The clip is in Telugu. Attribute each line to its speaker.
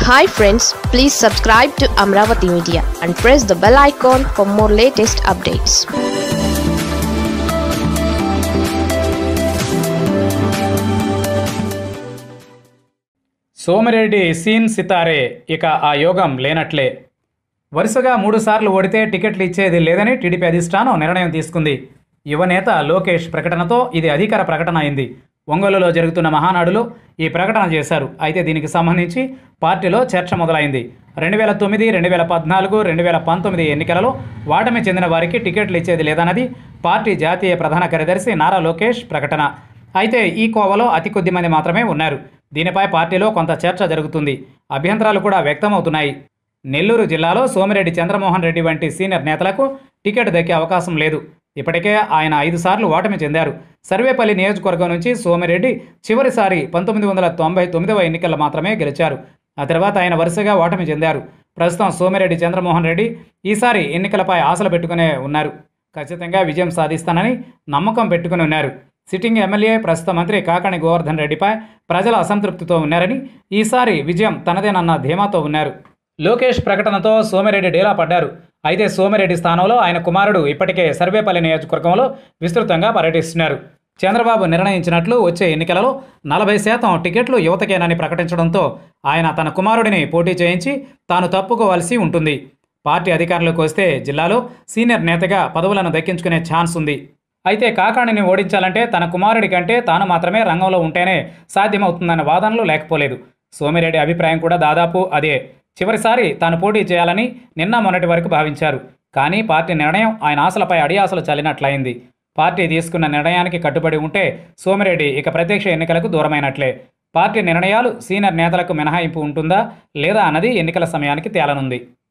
Speaker 1: hi friends please subscribe to Amaravati media and press the bell icon for more latest updates
Speaker 2: Somireddy scene సితారే ఇక ఆ యోగం లేనట్లే వరుసగా మూడుసార్లు ఓడితే టికెట్లు ఇచ్చేది లేదని టీడీపీ అధిష్టానం నిర్ణయం తీసుకుంది యువనేత లోకేష్ ప్రకటనతో ఇది అధికార ప్రకటన అయింది ఒంగోలులో జరుగుతున్న మహానాడులో ఈ ప్రకటన చేశారు అయితే దీనికి సంబంధించి పార్టీలో చర్చ మొదలైంది రెండు వేల తొమ్మిది రెండు వేల పద్నాలుగు రెండు వేల పంతొమ్మిది ఎన్నికలలో వాటమి చెందిన వారికి టికెట్లు ఇచ్చేది లేదన్నది పార్టీ జాతీయ ప్రధాన కార్యదర్శి నారా లోకేష్ ప్రకటన అయితే ఈ కోవలో అతి కొద్ది మంది మాత్రమే ఉన్నారు దీనిపై పార్టీలో కొంత చర్చ జరుగుతుంది అభ్యంతరాలు కూడా వ్యక్తమవుతున్నాయి నెల్లూరు జిల్లాలో సోమిరెడ్డి చంద్రమోహన్ రెడ్డి వంటి సీనియర్ నేతలకు టికెట్ దక్కే అవకాశం లేదు ఇప్పటికే ఆయన ఐదు సార్లు ఓటమి చెందారు సర్వేపల్లి నియోజకవర్గం నుంచి సోమిరెడ్డి చివరిసారి పంతొమ్మిది వందల తొంభై తొమ్మిదవ ఎన్నికల్లో మాత్రమే గెలిచారు ఆ తర్వాత ఆయన వరుసగా ఓటమి చెందారు ప్రస్తుతం సోమిరెడ్డి చంద్రమోహన్ రెడ్డి ఈసారి ఎన్నికలపై ఆశలు పెట్టుకునే ఉన్నారు ఖచ్చితంగా విజయం సాధిస్తానని నమ్మకం పెట్టుకుని ఉన్నారు సిట్టింగ్ ఎమ్మెల్యే ప్రస్తుత మంత్రి కాకాణి గోవర్ధన్ రెడ్డిపై ప్రజల అసంతృప్తితో ఉన్నారని ఈసారి విజయం తనదేనన్న ధీమాతో ఉన్నారు లోకేష్ ప్రకటనతో సోమిరెడ్డి డేలా పడ్డారు అయితే సోమిరెడ్డి స్థానంలో ఆయన కుమారుడు ఇప్పటికే సర్వేపల్లి నియోజకవర్గంలో విస్తృతంగా పర్యటిస్తున్నారు చంద్రబాబు నిర్ణయించినట్లు వచ్చే ఎన్నికలలో నలభై శాతం టికెట్లు యువతకేనని ప్రకటించడంతో ఆయన తన కుమారుడిని పోటీ చేయించి తాను తప్పుకోవాల్సి ఉంటుంది పార్టీ అధికారంలోకి వస్తే జిల్లాలో సీనియర్ నేతగా పదవులను దక్కించుకునే ఛాన్స్ ఉంది అయితే కాకాణిని ఓడించాలంటే తన కుమారుడి కంటే తాను మాత్రమే రంగంలో ఉంటేనే సాధ్యమవుతుందన్న వాదనలు లేకపోలేదు సోమిరెడ్డి అభిప్రాయం కూడా దాదాపు అదే చివరిసారి తాను పోటీ చేయాలని నిన్న మొన్నటి వరకు భావించారు కానీ పార్టీ నిర్ణయం ఆయన ఆశలపై అడియాసలు చల్లినట్లయింది పార్టీ తీసుకున్న నిర్ణయానికి కట్టుబడి ఉంటే సోమిరెడ్డి ఇక ప్రత్యక్ష ఎన్నికలకు దూరమైనట్లే పార్టీ నిర్ణయాలు సీనియర్ నేతలకు మినహాయింపు ఉంటుందా లేదా అన్నది ఎన్నికల సమయానికి తేలనుంది